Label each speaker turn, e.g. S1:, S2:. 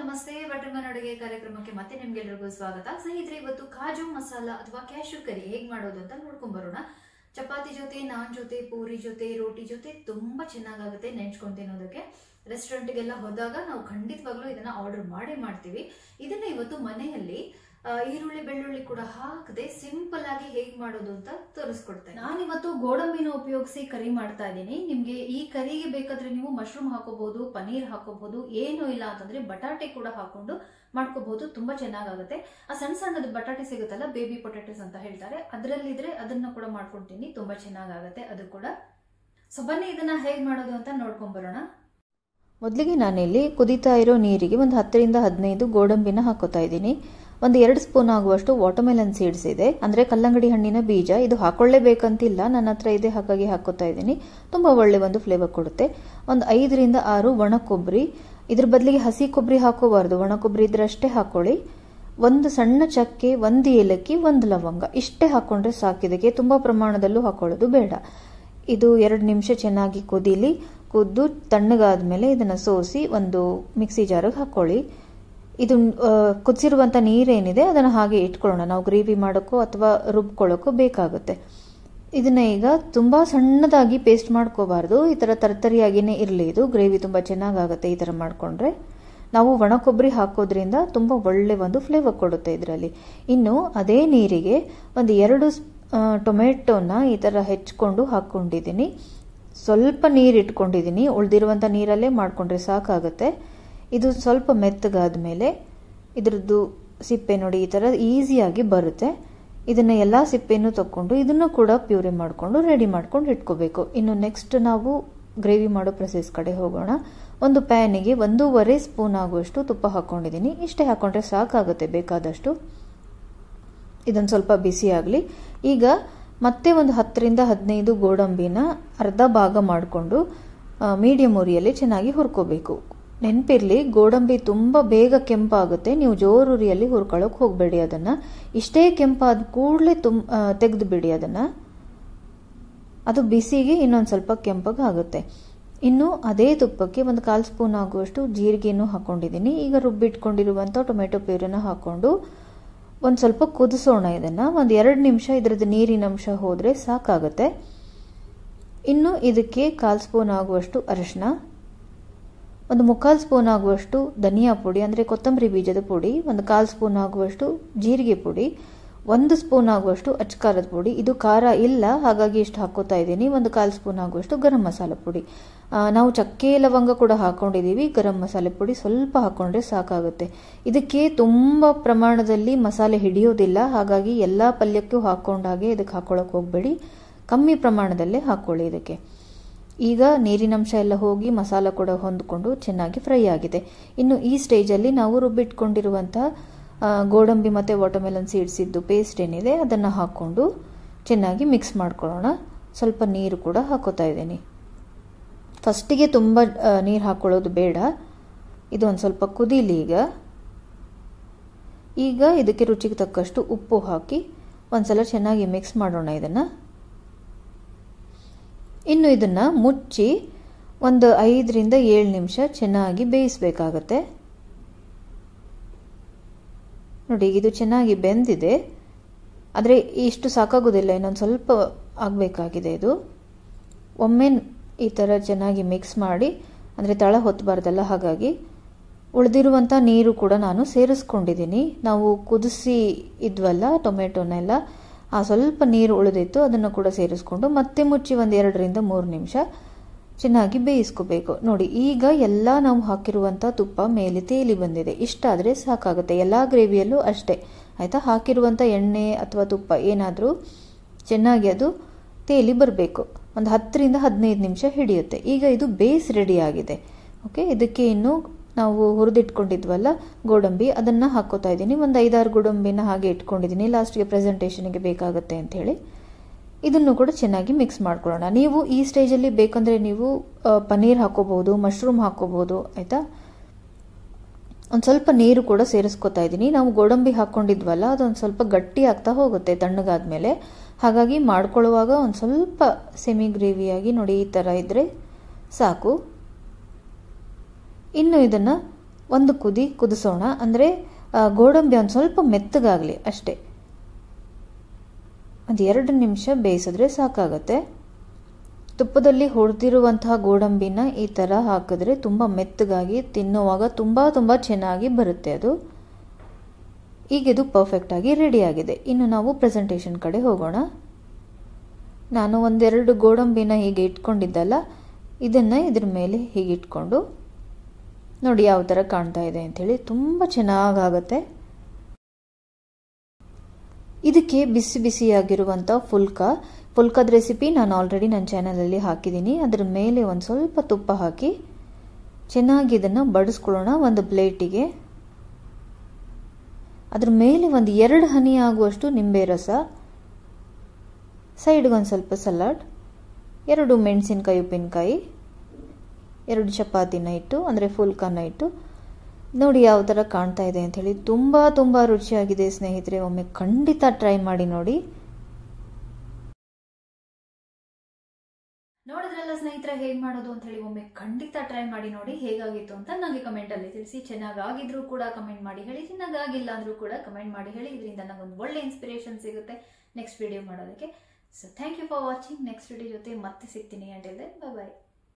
S1: ನಮಸ್ತೆ ಬಟರ್ಮನ್ ಅಡುಗೆ ಕಾರ್ಯಕ್ರಮಕ್ಕೆ ಮತ್ತೆ ನಿಮ್ಗೆಲ್ರಿಗೂ ಸ್ವಾಗತ ಸ್ನೇಹಿತರೆ ಇವತ್ತು ಕಾಜು ಮಸಾಲ ಅಥವಾ ಕ್ಯಾಶು ಕರಿ ಹೇಗ್ ಮಾಡೋದು ಅಂತ ನೋಡ್ಕೊಂಡ್ ಬರೋಣ ಚಪಾತಿ ಜೊತೆ ನಾನ್ ಜೊತೆ ಪೂರಿ ಜೊತೆ ರೋಟಿ ಜೊತೆ ತುಂಬಾ ಚೆನ್ನಾಗಾಗುತ್ತೆ ನೆಂಚ್ಕೊಂಡು ತಿನ್ನೋದಕ್ಕೆ ರೆಸ್ಟೋರೆಂಟ್ಗೆಲ್ಲ ಹೋದಾಗ ನಾವು ಖಂಡಿತವಾಗ್ಲೂ ಇದನ್ನ ಆರ್ಡರ್ ಮಾಡೇ ಮಾಡ್ತೀವಿ ಇದನ್ನ ಇವತ್ತು ಮನೆಯಲ್ಲಿ ಆ, ಈರುಳ್ಳಿ ಬೆಳ್ಳುಳ್ಳಿ ಕೂಡ ಹಾಕದೆ ಸಿಂಪಲ್ ಆಗಿ ಹೇಗ್ ಮಾಡೋದು ಅಂತ ತೋರಿಸ್ಕೊಡ್ತೇನೆ ನಾನಿವತ್ತು ಗೋಡಂಬಿನ ಉಪಯೋಗಿಸಿ ಕರಿ ಮಾಡ್ತಾ ಇದ್ದೀನಿ ನಿಮ್ಗೆ ಈ ಕರಿಗೆ ಬೇಕಾದ್ರೆ ನೀವು ಮಶ್ರೂಮ್ ಹಾಕೋಬಹುದು ಪನೀರ್ ಹಾಕೋಬಹುದು ಏನು ಇಲ್ಲ ಅಂತಂದ್ರೆ ಬಟಾಟೆ ಕೂಡ ಹಾಕೊಂಡು ಮಾಡ್ಕೋಬಹುದು ತುಂಬಾ ಚೆನ್ನಾಗಾಗುತ್ತೆ ಆ ಸಣ್ಣ ಸಣ್ಣದು ಬಟಾಟೆ ಸಿಗುತ್ತಲ್ಲ ಬೇಬಿ ಪೊಟ್ಯಾಟೋಸ್ ಅಂತ ಹೇಳ್ತಾರೆ ಅದರಲ್ಲಿದ್ರೆ ಅದನ್ನ ಕೂಡ ಮಾಡ್ಕೊಳ್ತೀನಿ ತುಂಬಾ ಚೆನ್ನಾಗಾಗುತ್ತೆ ಅದು ಕೂಡ ಸೊ ಬನ್ನಿ ಇದನ್ನ ಹೇಗ್ ಮಾಡೋದು ಅಂತ ನೋಡ್ಕೊಂಡ್ ಬರೋಣ
S2: ಮೊದಲಿಗೆ ನಾನಿಲ್ಲಿ ಕುದೀತಾ ಇರೋ ನೀರಿಗೆ ಒಂದು ಹತ್ತರಿಂದ ಹದಿನೈದು ಗೋಡಂಬಿನ ಹಾಕೋತಾ ಇದ್ದೀನಿ ಒಂದು ಎರಡು ಸ್ಪೂನ್ ಆಗುವಷ್ಟು ವಾಟರ್ಮೆಲನ್ ಸೀಡ್ಸ್ ಇದೆ ಅಂದರೆ ಕಲ್ಲಂಗಡಿ ಹಣ್ಣಿನ ಬೀಜ ಇದು ಹಾಕೊಳ್ಳೇಬೇಕಂತಿಲ್ಲ ನನ್ನ ಹತ್ರ ಇದೆ ಹಾಗಾಗಿ ಹಾಕೋತಾ ಇದ್ದೀನಿ ತುಂಬ ಒಳ್ಳೆ ಒಂದು ಫ್ಲೇವರ್ ಕೊಡುತ್ತೆ ಒಂದು ಐದರಿಂದ ಆರು ಒಣ ಕೊಬ್ಬರಿ ಇದ್ರ ಬದಲಿಗೆ ಹಸಿ ಕೊಬ್ಬರಿ ಹಾಕೋಬಾರ್ದು ಒಣ ಕೊಬ್ಬರಿ ಇದ್ರೆ ಅಷ್ಟೇ ಹಾಕೊಳ್ಳಿ ಒಂದು ಸಣ್ಣ ಚಕ್ಕೆ ಒಂದು ಏಲಕ್ಕಿ ಒಂದು ಲವಂಗ ಇಷ್ಟೇ ಹಾಕೊಂಡ್ರೆ ಸಾಕಿದಕ್ಕೆ ತುಂಬ ಪ್ರಮಾಣದಲ್ಲೂ ಹಾಕೊಳ್ಳೋದು ಬೇಡ ಇದು ಎರಡು ನಿಮಿಷ ಚೆನ್ನಾಗಿ ಕುದೀಲಿ ಕುದ್ದು ತಣ್ಣಗಾದ್ಮೇಲೆ ಇದನ್ನು ಸೋಸಿ ಒಂದು ಮಿಕ್ಸಿ ಜಾರಿಗೆ ಹಾಕೊಳ್ಳಿ ಇದು ಕುದಿಸಿರುವಂಥ ನೀರೇನಿದೆ ಅದನ್ನು ಹಾಗೆ ಇಟ್ಕೊಳ್ಳೋಣ ನಾವು ಗ್ರೇವಿ ಮಾಡೋಕ್ಕೋ ಅಥವಾ ರುಬ್ಕೊಳ್ಳೋಕ್ಕೋ ಬೇಕಾಗುತ್ತೆ ಇದನ್ನ ಈಗ ತುಂಬ ಸಣ್ಣದಾಗಿ ಪೇಸ್ಟ್ ಮಾಡ್ಕೋಬಾರ್ದು ಈ ಥರ ತರತರಿಯಾಗಿಯೇ ಇರಲಿ ಇದು ಗ್ರೇವಿ ತುಂಬ ಚೆನ್ನಾಗಾಗುತ್ತೆ ಈ ಥರ ಮಾಡಿಕೊಂಡ್ರೆ ನಾವು ಒಣ ಕೊಬ್ಬರಿ ಹಾಕೋದ್ರಿಂದ ತುಂಬ ಒಳ್ಳೆ ಒಂದು ಫ್ಲೇವರ್ ಕೊಡುತ್ತೆ ಇದರಲ್ಲಿ ಇನ್ನು ಅದೇ ನೀರಿಗೆ ಒಂದು ಎರಡು ಟೊಮೆಟೊನ ಈ ಥರ ಹೆಚ್ಕೊಂಡು ಹಾಕ್ಕೊಂಡಿದ್ದೀನಿ ಸ್ವಲ್ಪ ನೀರು ಇಟ್ಕೊಂಡಿದ್ದೀನಿ ಉಳಿದಿರುವಂಥ ನೀರಲ್ಲೇ ಮಾಡಿಕೊಂಡ್ರೆ ಸಾಕಾಗುತ್ತೆ ಇದು ಸ್ವಲ್ಪ ಮೆತ್ತಗಾದ ಮೇಲೆ ಇದ್ರದ್ದು ಸಿಪ್ಪೆ ನೋಡಿ ಈ ಥರ ಈಸಿಯಾಗಿ ಬರುತ್ತೆ ಇದನ್ನ ಎಲ್ಲ ಸಿಪ್ಪೆನೂ ತಗೊಂಡು ಇದನ್ನು ಕೂಡ ಪ್ಯೂರಿ ಮಾಡಿಕೊಂಡು ರೆಡಿ ಮಾಡ್ಕೊಂಡು ಇಟ್ಕೋಬೇಕು ಇನ್ನು ನೆಕ್ಸ್ಟ್ ನಾವು ಗ್ರೇವಿ ಮಾಡೋ ಪ್ರೊಸೆಸ್ ಕಡೆ ಹೋಗೋಣ ಒಂದು ಪ್ಯಾನಿಗೆ ಒಂದೂವರೆ ಸ್ಪೂನ್ ಆಗುವಷ್ಟು ತುಪ್ಪ ಹಾಕ್ಕೊಂಡಿದ್ದೀನಿ ಇಷ್ಟೇ ಹಾಕ್ಕೊಂಡ್ರೆ ಸಾಕಾಗುತ್ತೆ ಬೇಕಾದಷ್ಟು ಇದೊಂದು ಸ್ವಲ್ಪ ಬಿಸಿ ಆಗಲಿ ಈಗ ಮತ್ತೆ ಒಂದು ಹತ್ತರಿಂದ ಹದಿನೈದು ಗೋಡಂಬಿನ ಅರ್ಧ ಭಾಗ ಮಾಡಿಕೊಂಡು ಮೀಡಿಯಂ ಉರಿಯಲ್ಲಿ ಚೆನ್ನಾಗಿ ಹುರ್ಕೋಬೇಕು ನೆನಪಿರಲಿ ಗೋಡಂಬಿ ತುಂಬ ಬೇಗ ಕೆಂಪಾಗುತ್ತೆ ನೀವು ಜೋರು ಉರಿಯಲ್ಲಿ ಹುರ್ಕೊಳ್ಳೋಕೆ ಹೋಗಬೇಡಿ ಅದನ್ನು ಇಷ್ಟೇ ಕೆಂಪಾದ ಕೂಡಲೇ ತುಮ್ ತೆಗೆದು ಬಿಡಿ ಅದನ್ನು ಅದು ಬಿಸಿಗೆ ಇನ್ನೊಂದು ಸ್ವಲ್ಪ ಕೆಂಪಗಾಗುತ್ತೆ ಇನ್ನು ಅದೇ ತುಪ್ಪಕ್ಕೆ ಒಂದು ಕಾಲು ಸ್ಪೂನ್ ಆಗುವಷ್ಟು ಜೀರಿಗೆನೂ ಹಾಕ್ಕೊಂಡಿದ್ದೀನಿ ಈಗ ರುಬ್ಬಿಟ್ಕೊಂಡಿರುವಂಥ ಟೊಮೆಟೊ ಪ್ಯೂರಿನ ಹಾಕ್ಕೊಂಡು ಒಂದು ಸ್ವಲ್ಪ ಕುದಿಸೋಣ ಇದನ್ನು ಒಂದು ಎರಡು ನಿಮಿಷ ಇದರದ್ದು ನೀರಿನ ಅಂಶ ಹೋದರೆ ಸಾಕಾಗುತ್ತೆ ಇನ್ನು ಇದಕ್ಕೆ ಕಾಲು ಸ್ಪೂನ್ ಆಗುವಷ್ಟು ಅರಿಶಿನ ಒಂದು ಮುಕ್ಕಾಲು ಸ್ಪೂನ್ ಆಗುವಷ್ಟು ಧನಿಯಾ ಪುಡಿ ಅಂದರೆ ಕೊತ್ತಂಬರಿ ಬೀಜದ ಪುಡಿ ಒಂದು ಕಾಲು ಸ್ಪೂನ್ ಆಗುವಷ್ಟು ಜೀರಿಗೆ ಪುಡಿ ಒಂದು ಸ್ಪೂನ್ ಆಗುವಷ್ಟು ಅಚ್ಕಾರದ ಪುಡಿ ಇದು ಖಾರ ಇಲ್ಲ ಹಾಗಾಗಿ ಇಷ್ಟು ಹಾಕೋತಾ ಇದ್ದೀನಿ ಒಂದು ಕಾಲು ಸ್ಪೂನ್ ಆಗುವಷ್ಟು ಗರಂ ಮಸಾಲೆ ಪುಡಿ ನಾವು ಚಕ್ಕೆ ಲವಂಗ ಕೂಡ ಹಾಕೊಂಡಿದ್ದೀವಿ ಗರಂ ಮಸಾಲೆ ಪುಡಿ ಸ್ವಲ್ಪ ಹಾಕೊಂಡ್ರೆ ಸಾಕಾಗುತ್ತೆ ಇದಕ್ಕೆ ತುಂಬ ಪ್ರಮಾಣದಲ್ಲಿ ಮಸಾಲೆ ಹಿಡಿಯೋದಿಲ್ಲ ಹಾಗಾಗಿ ಎಲ್ಲ ಪಲ್ಯಕ್ಕೂ ಹಾಕೊಂಡಾಗೆ ಇದಕ್ಕೆ ಹಾಕೊಳ್ಳೋಕೆ ಹೋಗಬೇಡಿ ಕಮ್ಮಿ ಪ್ರಮಾಣದಲ್ಲೇ ಹಾಕ್ಕೊಳ್ಳಿ ಇದಕ್ಕೆ ಈಗ ನೀರಿನಂಶ ಎಲ್ಲ ಹೋಗಿ ಮಸಾಲ ಕೂಡ ಹೊಂದ್ಕೊಂಡು ಚೆನ್ನಾಗಿ ಫ್ರೈ ಆಗಿದೆ ಇನ್ನು ಈ ಸ್ಟೇಜಲ್ಲಿ ನಾವು ರುಬ್ಬಿಟ್ಕೊಂಡಿರುವಂಥ ಗೋಡಂಬಿ ಮತ್ತು ವಾಟರ್ಮೆಲನ್ ಸೀಡ್ಸ್ ಇದ್ದು ಪೇಸ್ಟ್ ಏನಿದೆ ಅದನ್ನು ಹಾಕ್ಕೊಂಡು ಚೆನ್ನಾಗಿ ಮಿಕ್ಸ್ ಮಾಡ್ಕೊಳ್ಳೋಣ ಸ್ವಲ್ಪ ನೀರು ಕೂಡ ಹಾಕೋತಾ ಇದ್ದೀನಿ ಫಸ್ಟಿಗೆ ತುಂಬ ನೀರು ಹಾಕ್ಕೊಳ್ಳೋದು ಬೇಡ ಇದು ಒಂದು ಸ್ವಲ್ಪ ಕುದೀಲಿ ಈಗ ಈಗ ಇದಕ್ಕೆ ರುಚಿಗೆ ತಕ್ಕಷ್ಟು ಉಪ್ಪು ಹಾಕಿ ಒಂದ್ಸಲ ಚೆನ್ನಾಗಿ ಮಿಕ್ಸ್ ಮಾಡೋಣ ಇದನ್ನು ಇನ್ನು ಇದನ್ನು ಮುಚ್ಚಿ ಒಂದು ಐದರಿಂದ ಏಳು ನಿಮಿಷ ಚೆನ್ನಾಗಿ ಬೇಯಿಸಬೇಕಾಗತ್ತೆ ನೋಡಿ ಇದು ಚೆನ್ನಾಗಿ ಬೆಂದಿದೆ ಆದರೆ ಇಷ್ಟು ಸಾಕಾಗೋದಿಲ್ಲ ಇನ್ನೊಂದು ಸ್ವಲ್ಪ ಆಗಬೇಕಾಗಿದೆ ಇದು ಒಮ್ಮೆ ಈ ಥರ ಚೆನ್ನಾಗಿ ಮಿಕ್ಸ್ ಮಾಡಿ ಅಂದರೆ ತಳ ಹೊತ್ತಬಾರ್ದಲ್ಲ ಹಾಗಾಗಿ ಉಳಿದಿರುವಂಥ ನೀರು ಕೂಡ ನಾನು ಸೇರಿಸ್ಕೊಂಡಿದ್ದೀನಿ ನಾವು ಕುದಿಸಿ ಇದ್ವಲ್ಲ ಟೊಮೆಟೊನೆಲ್ಲ ಆ ಸ್ವಲ್ಪ ನೀರು ಉಳಿದಿತ್ತು ಅದನ್ನು ಕೂಡ ಸೇರಿಸ್ಕೊಂಡು ಮತ್ತೆ ಮುಚ್ಚಿ ಒಂದು ಎರಡರಿಂದ ಮೂರು ನಿಮಿಷ ಚೆನ್ನಾಗಿ ಬೇಯಿಸ್ಕೋಬೇಕು ನೋಡಿ ಈಗ ಎಲ್ಲ ನಾವು ಹಾಕಿರುವಂಥ ತುಪ್ಪ ಮೇಲೆ ತೇಲಿ ಬಂದಿದೆ ಇಷ್ಟಾದರೆ ಸಾಕಾಗುತ್ತೆ ಎಲ್ಲ ಗ್ರೇವಿಯಲ್ಲೂ ಅಷ್ಟೇ ಆಯಿತಾ ಹಾಕಿರುವಂಥ ಎಣ್ಣೆ ಅಥವಾ ತುಪ್ಪ ಏನಾದರೂ ಚೆನ್ನಾಗಿ ಅದು ತೇಲಿ ಬರಬೇಕು ಒಂದು ಹತ್ತರಿಂದ ಹದಿನೈದು ನಿಮಿಷ ಹಿಡಿಯುತ್ತೆ ಈಗ ಇದು ಬೇಸ್ ರೆಡಿ ಆಗಿದೆ ಓಕೆ ಇದಕ್ಕೆ ಇನ್ನು ನಾವು ಹುರಿದಿಟ್ಕೊಂಡಿದ್ವಲ್ಲ ಗೋಡಂಬಿ ಅದನ್ನು ಹಾಕೋತಾ ಇದ್ದೀನಿ ಒಂದು ಐದಾರು ಗೋಡಂಬಿನ ಹಾಗೆ ಇಟ್ಕೊಂಡಿದ್ದೀನಿ ಲಾಸ್ಟ್ಗೆ ಪ್ರೆಸೆಂಟೇಷನ್ಗೆ ಬೇಕಾಗುತ್ತೆ ಅಂತ ಹೇಳಿ ಇದನ್ನು ಕೂಡ ಚೆನ್ನಾಗಿ ಮಿಕ್ಸ್ ಮಾಡ್ಕೊಳ್ಳೋಣ ನೀವು ಈ ಸ್ಟೇಜಲ್ಲಿ ಬೇಕಂದರೆ ನೀವು ಪನ್ನೀರ್ ಹಾಕೋಬಹುದು ಮಶ್ರೂಮ್ ಹಾಕೋಬಹುದು ಆಯಿತಾ ಒಂದು ಸ್ವಲ್ಪ ನೀರು ಕೂಡ ಸೇರಿಸ್ಕೊತಾ ಇದ್ದೀನಿ ನಾವು ಗೋಡಂಬಿ ಹಾಕ್ಕೊಂಡಿದ್ವಲ್ಲ ಅದೊಂದು ಸ್ವಲ್ಪ ಗಟ್ಟಿ ಆಗ್ತಾ ಹೋಗುತ್ತೆ ತಣ್ಣಗಾದ್ಮೇಲೆ ಹಾಗಾಗಿ ಮಾಡ್ಕೊಳ್ಳುವಾಗ ಒಂದು ಸ್ವಲ್ಪ ಸೆಮಿ ಗ್ರೇವಿಯಾಗಿ ನೋಡಿ ಈ ಥರ ಇದ್ದರೆ ಸಾಕು ಇನ್ನು ಇದನ್ನು ಒಂದು ಕುದಿ ಕುದಿಸೋಣ ಅಂದರೆ ಗೋಡಂಬಿ ಒಂದು ಸ್ವಲ್ಪ ಮೆತ್ತಗಾಗಲಿ ಅಷ್ಟೇ ಒಂದು ಎರಡು ನಿಮಿಷ ಬೇಯಿಸಿದ್ರೆ ಸಾಕಾಗತ್ತೆ ತುಪ್ಪದಲ್ಲಿ ಹೊಡೆದಿರುವಂತಹ ಗೋಡಂಬಿನ ಈ ಥರ ಹಾಕಿದ್ರೆ ತುಂಬ ಮೆತ್ತಗಾಗಿ ತಿನ್ನುವಾಗ ತುಂಬ ತುಂಬ ಚೆನ್ನಾಗಿ ಬರುತ್ತೆ ಅದು ಈಗ ಇದು ಪರ್ಫೆಕ್ಟಾಗಿ ರೆಡಿಯಾಗಿದೆ ಇನ್ನು ನಾವು ಪ್ರೆಸೆಂಟೇಷನ್ ಕಡೆ ಹೋಗೋಣ ನಾನು ಒಂದೆರಡು ಗೋಡಂಬಿನ ಹೀಗೆ ಇಟ್ಕೊಂಡಿದ್ದಲ್ಲ ಇದನ್ನು ಇದ್ರ ಮೇಲೆ ಹೀಗೆ ಇಟ್ಕೊಂಡು ನೋಡಿ ಯಾವ ಥರ ಕಾಣ್ತಾ ಇದೆ ಅಂಥೇಳಿ ತುಂಬ ಚೆನ್ನಾಗಾಗತ್ತೆ ಇದಕ್ಕೆ ಬಿಸಿ ಬಿಸಿಯಾಗಿರುವಂಥ ಫುಲ್ಕ ಫುಲ್ಕದ ರೆಸಿಪಿ ನಾನು ಆಲ್ರೆಡಿ ನನ್ನ ಚಾನಲಲ್ಲಿ ಹಾಕಿದ್ದೀನಿ ಅದರ ಮೇಲೆ ಒಂದು ಸ್ವಲ್ಪ ತುಪ್ಪ ಹಾಕಿ ಚೆನ್ನಾಗಿ ಇದನ್ನು ಬಡಿಸ್ಕೊಳ್ಳೋಣ ಒಂದು ಪ್ಲೇಟಿಗೆ ಅದ್ರ ಮೇಲೆ ಒಂದು ಎರಡು ಹನಿ ಆಗುವಷ್ಟು ನಿಂಬೆ ರಸ ಸೈಡ್ಗೆ ಒಂದು ಸ್ವಲ್ಪ ಸಲಾಡ್ ಎರಡು ಮೆಣಸಿನ್ಕಾಯಿ ಉಪ್ಪಿನಕಾಯಿ ಎರಡು ಚಪಾತಿನ ಇಟ್ಟು ಅಂದರೆ ಫುಲ್ಕನ್ನ ಇಟ್ಟು ನೋಡಿ ಯಾವ ಥರ ಕಾಣ್ತಾ ಇದೆ ಅಂಥೇಳಿ ತುಂಬ ತುಂಬ ರುಚಿಯಾಗಿದೆ ಸ್ನೇಹಿತರೆ ಒಮ್ಮೆ ಖಂಡಿತ ಟ್ರೈ ಮಾಡಿ ನೋಡಿ
S1: ನೋಡಿದ್ರಲ್ಲ ಸ್ನೇಹಿತರೆ ಹೇಗೆ ಮಾಡೋದು ಅಂತ ಹೇಳಿ ಒಮ್ಮೆ ಖಂಡಿತ ಟ್ರೈ ಮಾಡಿ ನೋಡಿ ಹೇಗಾಗಿತ್ತು ಅಂತ ನನಗೆ ಕಮೆಂಟಲ್ಲಿ ತಿಳಿಸಿ ಚೆನ್ನಾಗಾಗಿದ್ರು ಕೂಡ ಕಮೆಂಟ್ ಮಾಡಿ ಹೇಳಿ ಚೆನ್ನಾಗಾಗಿಲ್ಲ ಅಂದ್ರೂ ಕೂಡ ಕಮೆಂಟ್ ಮಾಡಿ ಹೇಳಿ ಇದರಿಂದ ನನಗೊಂದು ಒಳ್ಳೆ ಇನ್ಸ್ಪಿರೇಷನ್ ಸಿಗುತ್ತೆ ನೆಕ್ಸ್ಟ್ ವಿಡಿಯೋ ಮಾಡೋದಕ್ಕೆ so thank you for watching next video ಜೊತೆ ಮತ್ತೆ ಸಿಗ್ತೀನಿ ಅಂಟಿಲ್ದೆ ಬಾಯ್